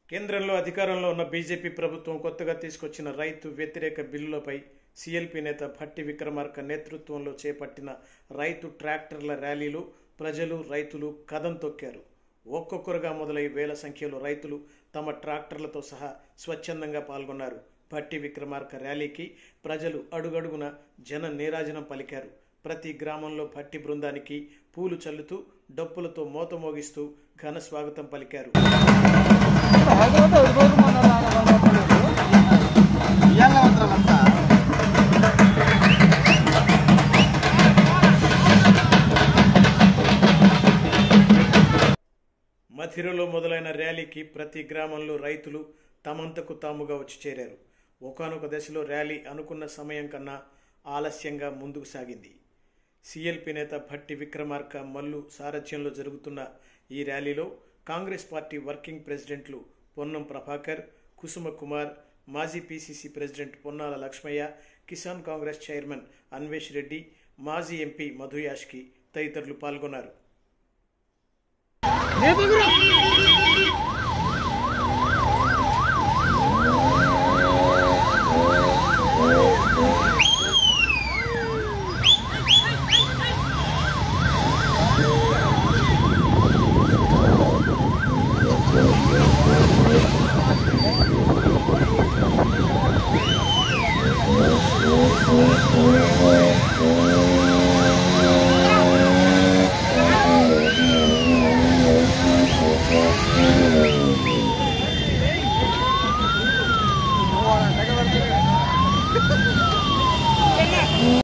కేంద్రంలో అధికారంలో ఉన్న బీజేపీ ప్రభుత్వం కొత్తగా తీసుకొచ్చిన రైతు వ్యతిరేక బిల్లులపై సీఎల్పీ నేత భట్టి విక్రమార్క నేతృత్వంలో చేపట్టిన రైతు ట్రాక్టర్ల ర్యాలీలో ప్రజలు రైతులు కదం తొక్కారు ఒక్కొక్కరుగా మొదలై వేల సంఖ్యలో రైతులు తమ ట్రాక్టర్లతో సహా స్వచ్ఛందంగా పాల్గొన్నారు భట్టి విక్రమార్క ర్యాలీకి ప్రజలు అడుగడుగున జన నీరాజనం పలికారు ప్రతి గ్రామంలో భట్టి బృందానికి పూలు చల్లుతూ డప్పులతో మోత మోగిస్తూ ఘన స్వాగతం పలికారు మధిరలో మొదలైన ర్యాలీకి ప్రతి గ్రామంలో రైతులు తమంతకు తాముగా వచ్చి చేరారు ఒకానొక దశలో ర్యాలీ అనుకున్న సమయం కన్నా ఆలస్యంగా ముందుకు సాగింది సీఎల్పీ నేత భట్టి విక్రమార్క మల్లు సారథ్యంలో జరుగుతున్న ఈ ర్యాలీలో కాంగ్రెస్ పార్టీ వర్కింగ్ ప్రెసిడెంట్లు పొన్నం ప్రభాకర్ కుసుమ కుమార్ మాజీ PCC president Ponnala Lakshmaiah Kisan Congress chairman Anvesh Reddy మాజీ ఎంపీ మధు యాష్కి తదితరులు పాల్గొన్నారు లేపు